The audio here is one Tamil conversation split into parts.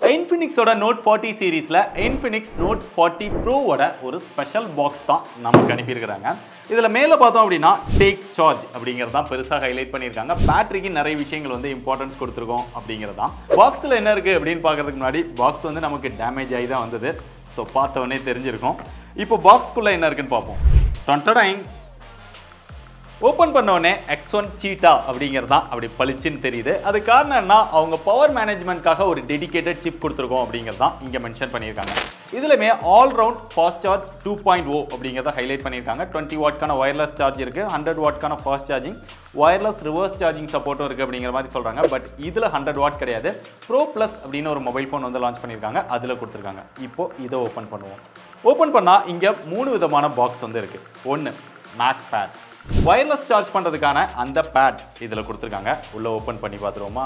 இன்ஃபினிக்ஸோட நோட் ஃபார்ட்டி சீரீஸில் இன்ஃபினிக்ஸ் நோட் ஃபார்ட்டி ப்ரோவோட ஒரு ஸ்பெஷல் பாக்ஸ் தான் நமக்கு அனுப்பியிருக்கிறாங்க இதில் மேலே பார்த்தோம் அப்படின்னா டேக் சார்ஜ் அப்படிங்கிறது தான் பெருசாக ஹைலைட் பண்ணியிருக்காங்க பேட்டரிக்கு நிறைய விஷயங்கள் வந்து இம்பார்ட்டன்ஸ் கொடுத்துருக்கோம் அப்படிங்கிறது தான் பாக்ஸில் என்ன இருக்குது அப்படின்னு பார்க்கறதுக்கு முன்னாடி பாக்ஸ் வந்து நமக்கு டேமேஜ் ஆகி தான் வந்தது ஸோ பார்த்தவொடனே தெரிஞ்சிருக்கும் இப்போ பாக்ஸ்க்குள்ளே என்ன இருக்குன்னு பார்ப்போம் டொன்டடைங் ஓப்பன் பண்ண உடனே எக்ஸ் ஒன் சீட்டா அப்படிங்கிறது தான் அப்படி பளிச்சுன்னு தெரியுது அது காரணம் என்ன அவங்க பவர் மேனேஜ்மெண்ட்காக ஒரு டெடிகேட்டட் சிப் கொடுத்துருக்கோம் அப்படிங்கிறது தான் இங்கே மென்ஷன் பண்ணியிருக்காங்க இதுலையுமே all round fast charge two point O அப்படிங்கிறத ஹைலைட் பண்ணியிருக்காங்க டுவெண்ட்டி வாட்க்கான ஒயர்லெஸ் சார்ஜ் இருக்குது ஹண்ட்ரட் வாட்க்கான fast charging wireless reverse charging சப்போர்ட்டும் இருக்குது அப்படிங்கிற மாதிரி சொல்கிறாங்க பட் இதில் ஹண்ட்ரட் வாட் கிடையாது ப்ரோ ப்ளஸ் அப்படின்னு ஒரு மொபைல் ஃபோன் வந்து லான்ச் பண்ணியிருக்காங்க அதில் கொடுத்துருக்காங்க இப்போ இதை ஓப்பன் பண்ணுவோம் ஓப்பன் பண்ணால் இங்கே மூணு விதமான பாக்ஸ் வந்து இருக்குது ஒன்று மேக் பேட் ஒயர்லெஸ் சார்ஜ் பண்ணுறதுக்கான அந்த பேட் இதில் கொடுத்துருக்காங்க உள்ளே ஓப்பன் பண்ணி பார்த்துருவோமா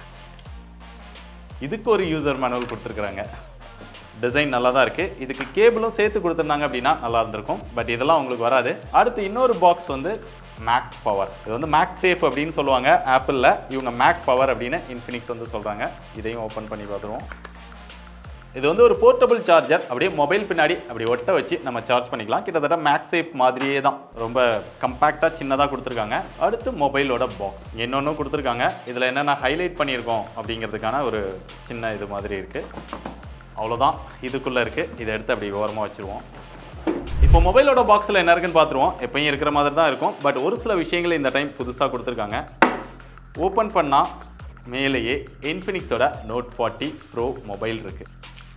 இதுக்கு ஒரு யூசர் மேனுவல் கொடுத்துருக்குறாங்க டிசைன் நல்லா தான் இருக்குது இதுக்கு கேபிளும் சேர்த்து கொடுத்துருந்தாங்க அப்படின்னா நல்லா இருந்திருக்கும் பட் இதெல்லாம் உங்களுக்கு வராது அடுத்து இன்னொரு பாக்ஸ் வந்து மேக் பவர் இது வந்து மேக் சேஃப் அப்படின்னு சொல்லுவாங்க ஆப்பிளில் இவங்க மேக் பவர் அப்படின்னு இன்ஃபினிக்ஸ் வந்து சொல்கிறாங்க இதையும் ஓப்பன் பண்ணி பார்த்துருவோம் இது வந்து ஒரு போர்ட்டபிள் சார்ஜர் அப்படியே மொபைல் பின்னாடி அப்படி ஒட்ட வச்சு நம்ம சார்ஜ் பண்ணிக்கலாம் கிட்டத்தட்ட மேக்ஸ் சேஃப் மாதிரியே தான் ரொம்ப கம்பேக்டாக சின்னதாக கொடுத்துருக்காங்க அடுத்து மொபைலோட பாக்ஸ் இன்னொன்றும் கொடுத்துருக்காங்க இதில் என்னென்ன ஹைலைட் பண்ணியிருக்கோம் அப்படிங்கிறதுக்கான ஒரு சின்ன இது மாதிரி இருக்குது அவ்வளோதான் இதுக்குள்ளே இருக்குது இதை எடுத்து அப்படி ஓரமாக வச்சுருவோம் இப்போ மொபைலோட பாக்ஸில் என்ன இருக்குன்னு பார்த்துருவோம் எப்பயும் இருக்கிற மாதிரி தான் இருக்கும் பட் ஒரு சில விஷயங்கள் இந்த டைம் புதுசாக கொடுத்துருக்காங்க ஓப்பன் பண்ணால் மேலேயே இன்ஃபினிக்ஸோட நோட் ஃபார்ட்டி ப்ரோ மொபைல் இருக்குது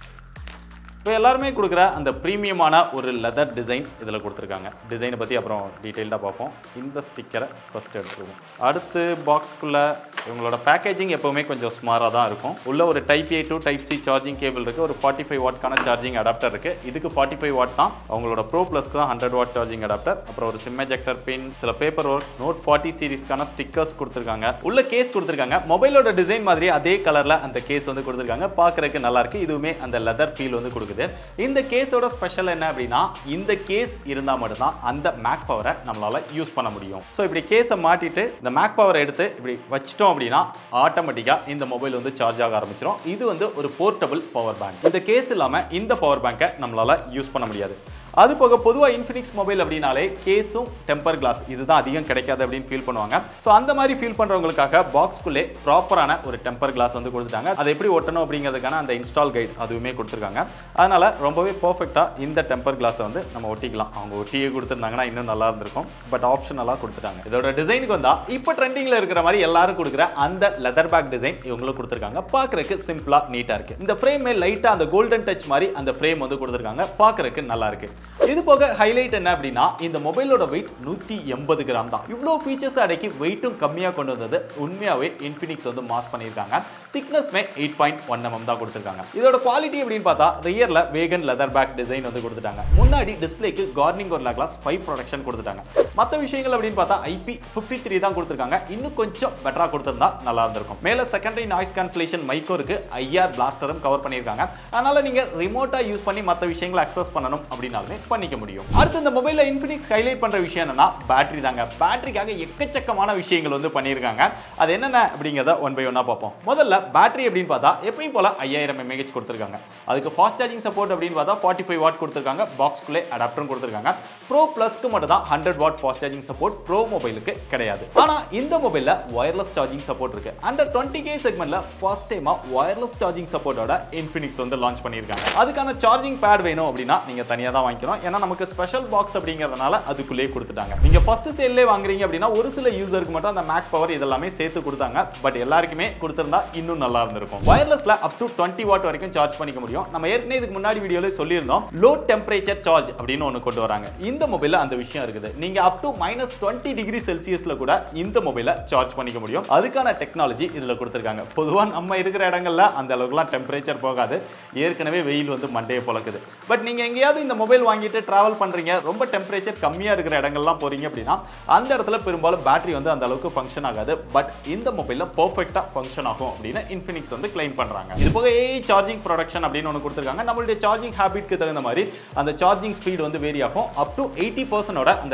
இப்போ எல்லாருமே கொடுக்குற அந்த ப்ரீமியமான ஒரு லெதர் டிசைன் இதில் கொடுத்துருக்காங்க டிசைனை பற்றி அப்புறம் டீட்டெயில்டாக பார்ப்போம் இந்த ஸ்டிக்கரை ஃபஸ்ட் எடுத்துருவோம் அடுத்து பாக்ஸ்க்குள்ளே இவங்களோட பேக்கேஜிங் எப்போவுமே கொஞ்சம் ஸ்மாராக தான் இருக்கும் உள்ள ஒரு type A to type C charging cable இருக்குது ஒரு ஃபார்ட்டி ஃபைவ் வாட்க்கான சார்ஜிங் அடாப்டர் இருக்குது இதுக்கு ஃபார்ட்டி ஃபைவ் வாட் தான் அவங்களோட ப்ரோ ப்ளஸ்க்கு தான் ஹண்ட்ரட் வாட் சார்ஜிங் அடாப்டர் அப்புறம் ஒரு சிம் எஜெக்டர் பின் சில பேப்பர் ஒர்க்ஸ் நோட் ஃபார்ட்டி சீரிஸ்க்கான ஸ்டிக்கர்ஸ் கொடுத்துருக்காங்க உள்ள கேஸ் கொடுத்துருக்காங்க மொபைலோட டிசைன் மாதிரி அதே கலரில் அந்த கேஸ் வந்து கொடுத்துருக்காங்க பார்க்குறதுக்கு நல்லா இருக்கு இதுவுமே அந்த லெதர் ஃபீல் வந்து கொடுக்குது இந்த கேஸோட ஸ்பெஷல் என்ன அப்படின்னா இந்த கேஸ் இருந்தால் மட்டும்தான் அந்த மேக் பவரை நம்மளால யூஸ் பண்ண முடியும் ஸோ இப்படி கேஸை மாட்டிட்டு இந்த மேக் பவரை எடுத்து இப்படி வச்சிட்டோம் அப்படின்னா ஆட்டோமேட்டிக்காக இந்த மொபைல் வந்து சார்ஜ் ஆக ஆரம்பிச்சிடும் இது வந்து ஒரு போர்ட்டபிள் பவர் பேங்க் இந்த கேஸ் இல்லாமல் இந்த பவர் பேங்கை நம்மளால யூஸ் பண்ண முடியாது அது போக பொதுவாக இன்ஃபினிக்ஸ் மொபைல் அப்படின்னாலே கேஸும் டெம்பர் கிளாஸ் இதுதான் அதிகம் கிடைக்காது அப்படின்னு ஃபீல் பண்ணுவாங்க ஸோ அந்த மாதிரி ஃபீல் பண்ணுறவங்களுக்காக பாக்ஸ்க்குள்ளே ப்ராப்பரான ஒரு டெம்பர் கிளாஸ் வந்து கொடுத்துட்டாங்க அதை எப்படி ஒட்டணும் அப்படிங்கிறதுக்கான அந்த இன்ஸ்டால் கைட் அதுவுமே கொடுத்துருக்காங்க அதனால ரொம்பவே பர்ஃபெக்டாக இந்த டெம்பர் கிளாஸை வந்து நம்ம ஒட்டிக்கலாம் அவங்க ஒட்டியே கொடுத்துருந்தாங்கன்னா இன்னும் நல்லா இருந்திருக்கும் பட் ஆப்ஷனலாக கொடுத்துட்டாங்க இதோட டிசைனுக்கு வந்தால் இப்போ ட்ரெண்டிங்கில் இருக்கிற மாதிரி எல்லாரும் கொடுக்குற அந்த லெதர் பேக் டிசைன் இவங்களும் கொடுத்துருக்காங்க பார்க்குறதுக்கு சிம்பிளாக நீட்டாக இருக்கு இந்த ஃப்ரேமே லைட்டாக அந்த கோல்டன் டச் மாதிரி அந்த ஃப்ரேம் வந்து கொடுத்துருக்காங்க பார்க்குறதுக்கு நல்லா இருக்கு இது போக ஹைலைட் என்ன அப்படின்னா இந்த மொபைலோட வெயிட் நூற்றி எண்பது கிராம் தான் இவ்வளோ ஃபீச்சர்ஸ் அடக்கி வெயிட்டும் கம்மியாக கொண்டு வந்தது உண்மையாகவே இன்ஃபினிக்ஸ் வந்து மாஸ் பண்ணியிருக்காங்க திக்னஸ்மே எயிட் பாயிண்ட் ஒன் எம்எம் தான் கொடுத்துருக்காங்க இதோட குவாலிட்டி அப்படின்னு பார்த்தா ரியரில் வேகன் லெதர் பேக் டிசைன் வந்து கொடுத்துட்டாங்க முன்னாடி டிஸ்பிளேக்கு கார்னிங் ஒரு கிளாஸ் ஃபைவ் ப்ரொடக்ஷன் கொடுத்துட்டாங்க மற்ற விஷயங்கள் அப்படின்னு பார்த்தா ஐபி ஃபிஃப்டி த்ரீ தான் கொடுத்துருக்காங்க இன்னும் கொஞ்சம் பெட்டராக கொடுத்துருந்தா நல்லா இருந்திருக்கும் மேலே செகண்டரி நாய்ஸ் கேன்சலேஷன் மைக்கோ இருக்கு ஐஆர் பிளாஸ்டரும் கவர் பண்ணியிருக்காங்க அதனால நீங்கள் ரிமோட்டாக யூஸ் பண்ணி மற்ற விஷயங்களை அக்சஸ் பண்ணணும் அப்படின்னாலுமே பண்ணிக்க முடியும் அடுத்து இந்த மொபைலில் இன்ஃபினிக்ஸ் ஹைலைட் பண்ணுற விஷயம் என்னன்னா பேட்டரி தாங்க பேட்டரிக்காக எக்கச்சக்கமான விஷயங்கள் வந்து பண்ணியிருக்காங்க அது என்னென்ன அப்படிங்கிறத ஒன் பை ஒன்னாக பார்ப்போம் முதல்ல பேட்டரி அப்படின்னு பார்த்தா எப்பயும் போல ஐயாயிரம் எம்ஏஹெச் கொடுத்துருக்காங்க அதுக்கு ஃபாஸ்ட் சார்ஜிங் சப்போர்ட் அப்படின்னு பார்த்தா ஃபார்ட்டி ஃபைவ் வாட் கொடுத்துருக்காங்க பாக்ஸ்குள்ளே அடாப்டரும் கொடுத்துருக்காங்க ப்ரோ ப்ளஸ்க்கு மட்டும் தான் hundred watt fast charging support pro மொபைலுக்கு கிடையாது ஆனால் இந்த மொபைலில் ஒயர்லெஸ் சார்ஜிங் சப்போர்ட் இருக்கு அண்டர் டுவெண்ட்டி கே செக்மெண்ட்ல ஃபர்ஸ்ட் டைமாக ஒயர்லெஸ் சார்ஜிங் சப்போர்ட்டோட இன்ஃபினிக்ஸ் வந்து லான்ச் பண்ணியிருக்காங்க அதுக்கான சார்ஜிங் பேட் வேணும் அப்படின்னா நீங்கள் தனியாக தான் வாங்கிக்கணும் ஏன்னா நமக்கு ஸ்பெஷல் பாக்ஸ் அப்படிங்கிறதுனால அதுக்குள்ளேயே கொடுத்துட்டாங்க நீங்க ஃபர்ஸ்ட் சேல்லே வாங்குறீங்க அப்படின்னா ஒரு சில யூசருக்கு மட்டும் அந்த மேக் பவர் இதெல்லாமே சேர்த்து கொடுத்தாங்க பட் எல்லாருக்குமே கொடுத்திருந்தா இன்னும் நல்லா இருந்திருக்கும் வயர்லெஸ்ல அப் டு டுவெண்ட்டி வாட் வரைக்கும் சார்ஜ் பண்ணிக்க முடியும் நம்ம ஏற்கனவே இதுக்கு முன்னாடி வீடியோல சொல்லியிருந்தோம் லோ டெம்பரேச்சர் சார்ஜ் அப்படின்னு ஒன்று கொண்டு வராங்க இந்த மொபைல்ல அந்த விஷயம் இருக்குது நீங்க up to minus twenty degree செல்சியஸ்ல கூட இந்த மொபைல சார்ஜ் பண்ணிக்க முடியும் அதுக்கான டெக்னாலஜி இதுல கொடுத்துருக்காங்க பொதுவாக நம்ம இருக்கிற இடங்கள்ல அந்த அளவுக்குலாம் டெம்பரேச்சர் போகாது ஏற்கனவே வெயில் வந்து மண்டையை பொழக்குது பட் நீங்க எங்கேயாவது இந்த மொபைல் வாங்கிட்டு டிராவல் பண்றீங்க ரொம்ப டெம்பரேச்சர் கம்மியா இருக்கிற இடங்கள்லாம் போறீங்க அப்படின்னா அந்த இடத்துல பெரும்பாலும் பேட்டரி வந்து அந்த அளவுக்கு ஃபங்க்ஷன் ஆகாது பட் இந்த மொபைல்ல பர்ஃபெக்ட்டா ஃபங்க்ஷன் ஆகும் அப்படின்னு இன்ஃபினிக்ஸ் வந்து கிளைம் பண்றாங்க இது போக ஏஐ சார்ஜிங் ப்ரொடக்ஷன் அப்படின்னு ஒன்று கொடுத்துருக்காங்க நம்மளுடைய சார்ஜிங் ஹேபிட்க்கு தகுந்த மாதிரி அந்த சார்ஜிங் ஸ்பீட் வந்து வேரி ஆகும் அப் டு எயிட்டி பர்சனோட அந்த சார்ஜிங் வந்து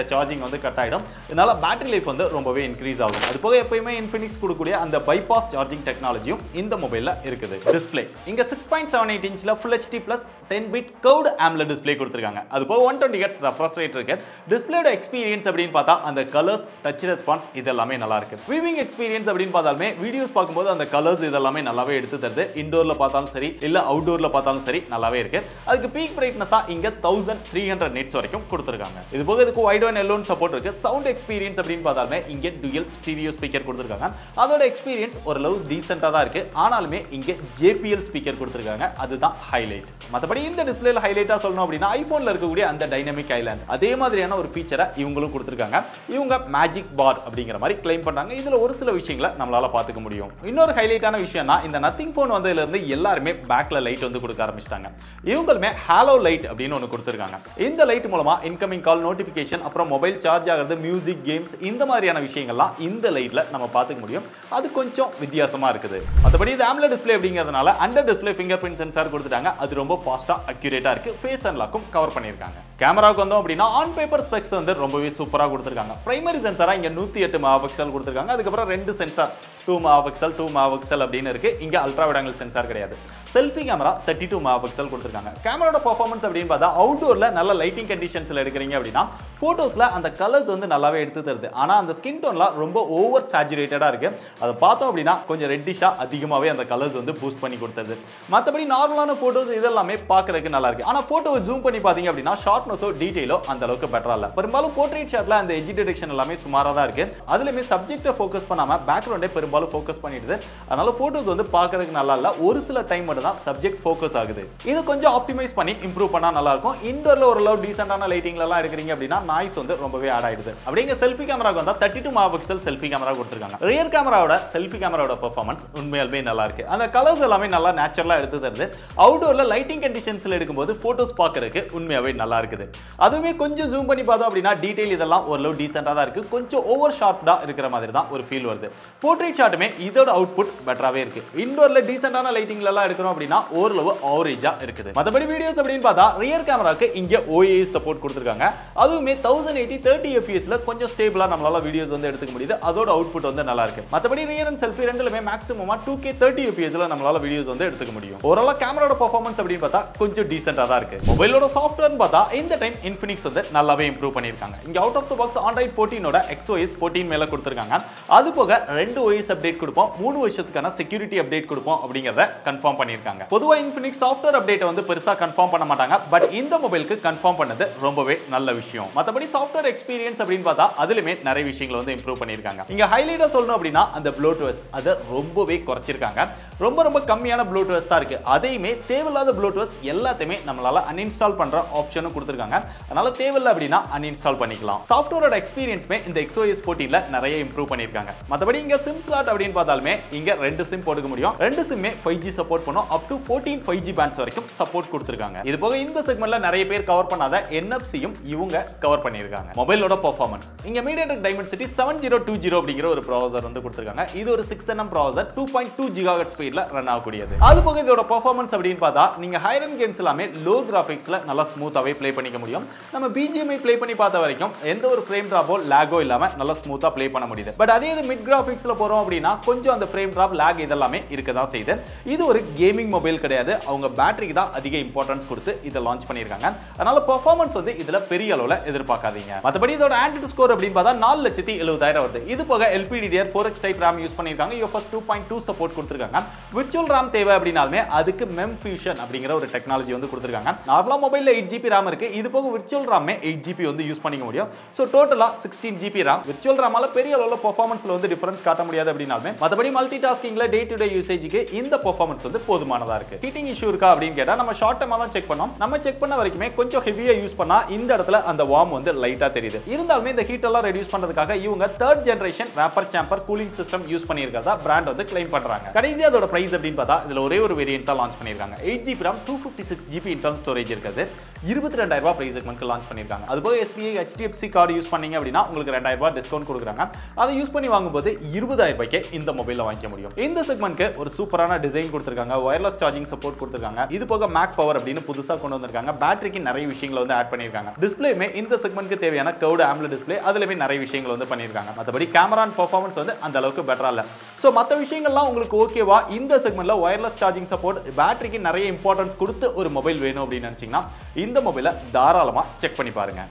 வந்து கட் ஆகிடும் இதனால பேட்டரி லைஃப் வந்து ரொம்பவே இன்க்ரீஸ் ஆகும் அது போக எப்பயுமே இன்ஃபினிக்ஸ் கொடுக்கக்கூடிய அந்த பைபாஸ் சார்ஜிங் டெக்னாலஜியும் இந்த மொபைலில் இருக்குது டிஸ்பிளே இங்க சிக்ஸ் பாயிண்ட் செவன் எயிட் இன்ச்சில் full HD plus ten bit curved AMOLED display கொடுத்துருக்காங்க அது போக one twenty hertz refresh rate இருக்கு டிஸ்பிளேட எக்ஸ்பீரியன்ஸ் அப்படின்னு பார்த்தா அந்த கலர்ஸ் டச் ரெஸ்பான்ஸ் இது எல்லாமே நல்லா இருக்கு வியூவிங் எக்ஸ்பீரியன்ஸ் அப்படின்னு பார்த்தாலுமே வீடியோஸ் பார்க்கும்போது அந்த கலர்ஸ் இதெல்லாமே நல்லாவே எடுத்து தருது இண்டோர்ல பார்த்தாலும் சரி இல்ல அவுட்டோர்ல பார்த்தாலும் சரி நல்லாவே இருக்கு அதுக்கு பீக் பிரைட்னஸா இங்க தௌசண்ட் த்ரீ ஹண்ட்ரட் நெட்ஸ் வரைக்கும் கொடுத்துருக்காங்க இது போக இதுக்கு வைட் ஒன் எல்லோன் சப்போர்ட் இருக்கு சவுண்ட் எக்ஸ்பீரியன்ஸ் அப்படின்னு பார்த்தாலுமே இங்க டுயல் ஸ்டீரியோ ஸ்பீக்கர் கொடுத்துருக்காங்க அதோட எக்ஸ்பீரியன்ஸ் ஓரளவு டீசெண்டாக தான் இருக்கு ஆனாலுமே இங்க ஜேபிஎல் ஸ்பீக்கர் கொடுத்துருக்காங்க அதுதான் ஹைலைட் மற்றபடி இந்த டிஸ்பிளேல ஹைலைட்டா சொல்லணும் அப்படின்னா ஐபோன்ல இருக்கக்கூடிய அந்த டைனமிக் ஐலாண்ட் அதே மாதிரியான ஒரு ஃபீச்சரை இவங்களும் கொடுத்துருக்காங்க இவங்க மேஜிக் பார் அப்படிங்கிற மாதிரி கிளைம் பண்றாங்க இதுல ஒரு சில விஷயங்களை நம்மளால பார்த்துக்க முடியும் இன்னொரு ஹைலைட்டான விஷயம்னா இந்த நத்திங் ஃபோன் வந்ததுல இருந்து எல்லாருமே பேக்ல லைட் வந்து கொடுக்க ஆரம்பிச்சிட்டாங்க இவங்களுமே ஹாலோ லைட் அப்படின்னு ஒன்று கொடுத்துருக்காங்க இந்த லைட் மூலமா இன்கமிங் கால் நோட்டிஃபிகேஷன் அப்புறம் மொபைல் சார்ஜ் ஆகிறது மியூசிக் கேம்ஸ் இந்த மாதிரியான விஷயங்கள்லாம் இந்த லைட்ல நம்ம பார்த்துக்க முடியும் அது கொஞ்சம் வித்தியாசமா இருக்குது மற்றபடி இது ஆம்ல டிஸ்பிளே அப்படிங்கிறதுனால under display fingerprint sensor கொடுத்துட்டாங்க அது ரொம்ப ஃபாஸ்டா அக்யூரேட்டா இருக்கு ஃபேஸ் அன்லாக்கும் கவர் பண்ணியிருக்காங்க கேமராவுக்கு வந்தோம் அப்படின்னா ஆன் பேப்பர் ஸ்பெக்ஸ் வந்து ரொம்பவே சூப்பராக கொடுத்துருக்காங்க பிரைமரி சென்சாரா இங்க நூத்தி எட்டு மெகா பிக்சல் கொடுத்துருக்காங்க அதுக்கப்புறம் ரெண்டு sensor two megapixel two megapixel அப்படின்னு இருக்கு இங்க அல்ட்ரா விடாங்கல் சென்சார் கிடையாது selfie camera thirty two megapixel கொடுத்துருக்காங்க கேமராவோட பர்ஃபார்மன்ஸ் அப்படின்னு பார்த்தா அவுட்டோர்ல நல்ல லைட்டிங் கண்டிஷன்ஸ்ல எடுக்கிறீங்க அப்படின்னா போட்டோஸ்ல அந்த கலர்ஸ் வந்து நல்லாவே எடுத்து தருது ஆனா அந்த ஸ்கின் டோன்லாம் ரொம்ப ஓவர் சேச்சுரேட்டடா இருக்கு அதை பார்த்தோம் அப்படின்னா கொஞ்சம் ரெட்டிஷா அதிகமாவே அந்த கலர்ஸ் வந்து பூஸ்ட் பண்ணி கொடுத்தது மற்றபடி நார்மலான போட்டோஸ் இதெல்லாமே பார்க்கறதுக்கு நல்லா இருக்கு ஆனா போட்டோவை ஜூம் பண்ணி பார்த்தீங்க அப்படின்னா ஷார்ட்னஸோ டீடைலோ அந்த அளவுக்கு பெட்டரா இல்ல பெரும்பாலும் போர்ட்ரேட் ஷாட்ல அந்த எஜி டிடெக்ஷன் எல்லாமே சுமாரா தான் இருக்கு அதுலயுமே சப்ஜெக்டை ஃபோக்கஸ் பண்ணாம பேக்ரவுண்டே பெரும்பாலும் ஃபோக்கஸ் பண்ணிடுது அதனால போட்டோஸ் வந்து பார்க்கறதுக்கு நல்லா இல்ல ஒரு சில டைம் மட்டும் தான் சப்ஜெக்ட் ஃபோக்கஸ் ஆகுது இது கொஞ்சம் ஆப்டிமைஸ் பண்ணி இம்ப்ரூவ் பண்ணா நல்லா இருக்கும் இண்டோர்ல ஓரளவு டீசென்டான லைட்டிங்ல எல்லாம் எடுக்கிறீங்க அப்படின்னா நாய்ஸ் வந்து ரொம்பவே ஆட் ஆயிடுது அப்படிங்க செல்ஃபி கேமராக்கு வந்தா thirty two megapixel selfie camera கொடுத்துருக்காங்க ரியர் கேமராவோட செல்ஃபி கேமராவோட பெர்ஃபார்மன்ஸ் உண்மையாலுமே நல்லா இருக்கு அந்த கலர்ஸ் எல்லாமே நல்லா நேச்சுரலா எடுத்து தருது அவுட்டோர்ல லைட்டிங் கண்டிஷன்ஸ்ல எடுக்கும்போது போட்டோஸ் பார்க்கறதுக்கு உண்மையாவே நல்லா இருக்குது அதுவுமே கொஞ்சம் ஜூம் பண்ணி பார்த்தோம் அப்படின்னா டீடைல் இதெல்லாம் ஓரளவு டீசெண்டா தான் இருக்கு கொஞ்சம் ஓவர் ஷார்ப்டா இருக்கிற மாதிரி தான் ஒரு ஃபீல் வருது போர்ட்ரேட் ஷாட்டுமே இதோட அவுட்புட் பெட்டராகவே இருக்கு இண்டோர்ல டீசெண்டான லைட்டிங்ல எல்லாம் எடுக்கிறோம் அப்படின்னா ஓரளவு ஆவரேஜா இருக்குது மற்றபடி வீடியோஸ் அப்படின்னு பார்த்தா ரியர் கேமராக்கு இங்க ஓஏஎஸ் சப்போர்ட் கொடுத்துருக்காங்க அதுவுமே தௌசண்ட் எயிட்டி தேர்ட்டி எஃப்எஸ்ல கொஞ்சம் ஸ்டேபிளா நம்மளால வீடியோஸ் வந்து எடுத்துக்க முடியுது அதோட அவுட்புட் வந்து நல்லா இருக்கு மற்றபடி ரியர் அண்ட் செல்ஃபி ரெண்டுலுமே மேக்ஸிமமா டூ கே தேர்ட்டி எஃப்எஸ்ல நம்மளால வீடியோஸ் வந்து எடுத்துக்க முடியும் ஓரளவு கேமராவோட பர்ஃபார்மன்ஸ் அப்படின்னு பார்த்தா கொஞ்சம் டீசெண்டா தான் இருக்கு மொபைலோட சாஃப்ட்வேர்னு பார்த்தா இந்த டைம் இன்ஃபினிக்ஸ் வந்து நல்லாவே இம்ப்ரூவ் பண்ணியிருக்காங்க இங்க out of the box Android ஃபோர்டீனோட எக்ஸ்ஓஎஸ் ஃபோர்டீன் மேல கொடுத்துருக்காங்க அது போக ரெண்டு ஓஎஸ் அப்டேட் கொடுப்போம் மூணு வருஷத்துக்கான செக்யூரிட்டி அப்டேட் கொடுப்போம் அப்படிங்கிறத கன்ஃபார்ம் பண்ணியிருக்காங்க பொதுவா இன்ஃபினிக்ஸ் சாஃப்ட்வேர் அப்டேட் வந்து பெருசா கன்ஃபார்ம் பண்ண மாட்டாங்க பட் இந்த மொபைலுக்கு கன்ஃபார்ம் பண்ணது ரொம்பவே நல்ல விஷயம் மற்றபடி சாஃப்ட்வேர் எக்ஸ்பீரியன்ஸ் அப்படின்னு பார்த்தா அதுலயுமே நிறைய விஷயங்களை வந்து இம்ப்ரூவ் பண்ணியிருக்காங்க இங்க ஹைலைட்டா சொல்லணும் அப்படின்னா அந்த ப்ளூடூத் அதை ரொம்பவே குறைச்சிருக்காங்க ரொம்ப ரொம்ப கம்மியான ப்ளூடூத் தான் இருக்கு அதையுமே தேவையில்லாத ப்ளூடூத் எல்லாத்தையுமே நம்மளால அன்இன்ஸ்டால் பண்ற ஆப்ஷனும் கொடுத்துருக்காங்க அதனால தேவையில்லை அப்படின்னா அன்இன்ஸ்டால் பண்ணிக்கலாம் சாஃப்ட்வேரோட எக்ஸ்பீரியன்ஸ்மே இந்த எக்ஸோஎஸ் ஃபோர்டீன்ல நிறைய இம்ப்ரூவ் பண்ணியிருக்காங்க மற்றபடி இங்க சிம் ஸ்லாட் அப்படின்னு பார்த்தாலுமே இங்க ரெண்டு சிம் போட்டுக்க முடியும் ரெண்டு சிம்மே ஃபைவ் ஜி சப்போர்ட் பண்ணும் up to fourteen five G bands வரைக்கும் சப்போர்ட் கொடுத்துருக்காங்க இது போக இந்த செக்மெண்ட்ல நிறைய பேர் கவர் பண்ணாத என்எஃப்சியும் இவங்க கவர் பண்ணியிருக்காங்க மொபைலோட பர்ஃபார்மன்ஸ் இங்க MediaTek Dimensity seven zero two zero அப்படிங்கிற ஒரு ப்ராசர் வந்து கொடுத்துருக்காங்க இது ஒரு six nm processor two point two gigahertz ஸ்பீட்ல ரன் ஆகக்கூடியது அது போக இதோட பர்ஃபார்மன்ஸ் அப்படின்னு பார்த்தா நீங்க ஹைரன் கேம்ஸ் எல்லாமே லோ கிராஃபிக்ஸ்ல நல்லா ஸ்மூத்தாவே ப்ளே பண்ணிக்க முடியும் நம்ம பிஜிஎம்ஐ ப்ளே பண்ணி பார்த்த வரைக்கும் எந்த ஒரு ஃப்ரேம் டிராப்போ லேகோ இல்லாம நல்லா ஸ்மூத்தா ப்ளே பண்ண முடியுது பட் அதே இது மிட் கிராஃபிக்ஸ்ல போறோம் அப்படின்னா கொஞ்சம் அந்த ஃப்ரேம் டிராப் லேக் இதெல்லாமே இருக்க தான் செய்யுது இது ஒரு கேமிங் மொபைல் கிடையாது அவங்க பேட்டரிக்கு தான் அதிக இம்பார்ட்டன்ஸ் கொடுத்து இதை லான்ச் பண்ணியிருக்காங்க அதனால பெர்ஃபார்மன்ஸ் வந்து இதுல பெரிய அளவுல எதிர்பார்க்காதீங்க மற்றபடி இதோட ஆண்ட்ராய்டு ஸ்கோர் அப்படின்னு பார்த்தா நாலு லட்சத்தி எழுபதாயிரம் வருது இது போக LPDDR four X type RAM use பண்ணியிருக்காங்க UFS two point two support கொடுத்துருக்காங்க விர்ச்சுவல் ரேம் தேவை அப்படின்னாலுமே அதுக்கு மெம் ஃபியூஷன் அப்படிங்கிற ஒரு டெக்னாலஜி வந்து கொடுத்துருக்காங்க நார்மலா மொபைல்ல எயிட் ஜிபி ரேம் இருக்கு இது போக விர்ச்சுவல் ரேமே எயிட் ஜிபி வந்து யூஸ் பண்ணிக்க முடியும் ஸோ டோட்டலா சிக்ஸ்டீன் ஜிபி ரேம் விர்ச்சுவல் ரேமால பெரிய அளவில் பர்ஃபார்மன்ஸ்ல வந்து டிஃபரன்ஸ் காட்ட முடியாது அப்படின்னாலுமே மற்றபடி மல்டி டாஸ்கிங்ல டே டு டே யூசேஜுக்கு இந்த பர்ஃபார்மன்ஸ் வந்து போதுமானதா இருக்கு ஹீட்டிங் இஷ்யூ இருக்கா அப்படின்னு கேட்டா நம்ம ஷார்ட் டைமா தான் செக் பண்ணோம் நம்ம செக் பண்ண வரைக்குமே கொஞ்சம் ஹெவியா யூஸ் பண்ணா இந்த இடத்துல அந்த வார்ம் வந்து லைட்டா தெரியுது இருந்தாலுமே இந்த ஹீட் எல்லாம் ரெடியூஸ் பண்றதுக்காக இவங்க third generation vapour chamber cooling system use பண்ணியிருக்கதா பிராண்ட் வந்து கிளைம் பண்றாங்க கடைசி அதோட பிரைஸ் அப்படின்னு பார்த்தா இதுல ஒரே ஒரு வேரியன்ட் தான் லான்ச் பண்ணியிருக்காங்க eight GB RAM two fifty six GB internal storage இருக்குது இருபத்தி ரெண்டாயிரம் ரூபாய் பிரைஸ் செக்மெண்ட்க்கு லான்ச் பண்ணியிருக்காங்க அது போக எஸ்பிஐ ஹெச்டிஎஃப்சி கார்டு யூஸ் பண்ணீங்க அப்படின்னா உங்களுக்கு ரெண்டாயிரம் ரூபாய் டிஸ்கவுண்ட் கொடுக்குறாங்க அதை யூஸ் பண்ணி வாங்கும்போது இருபதாயிரம் ரூபாய்க்கு இந்த மொபைலில் வாங்கிக்க முடியும் இந்த செக்மெண்ட்க்கு ஒரு சூப்பரான டிசைன் கொடுத்துருக்காங்க வயர்லெஸ் சார்ஜிங் சப்போர்ட் கொடுத்துருக்காங்க இது போக மேக் பவர் அப்படின்னு புதுசாக கொண்டு வந்திருக்காங்க பேட்டரிக்கு நிறைய விஷயங்களை வந்து ஆட் பண்ணியிருக்காங்க டிஸ்பிளேமே இந்த செக்மெண்ட்க்கு தேவையான கவுடு ஆம்ல டிஸ்பிளே அதுலயுமே நிறைய விஷயங்கள் வந்து பண்ணியிருக்காங்க மற்றபடி கேமரா அண்ட் பர்ஃபார்மன்ஸ் வந்து அந்த அளவுக்கு பெட்டரா இல்லை ஸோ மற்ற விஷயங்கள்லாம் உங்களுக்கு ஓகேவா இந்த செக்மெண்ட்ல வயர்லெஸ் சார்ஜிங் சப்போர்ட் பேட்டரிக்கு நிறைய இம்பார்ட்டன்ஸ் கொடுத்து ஒரு மொபைல் வேணும் அப்படின்னு நினைச்சீங்கன்னா இந்த மொபைலை தாராளமாக செக் பண்ணி பாருங்க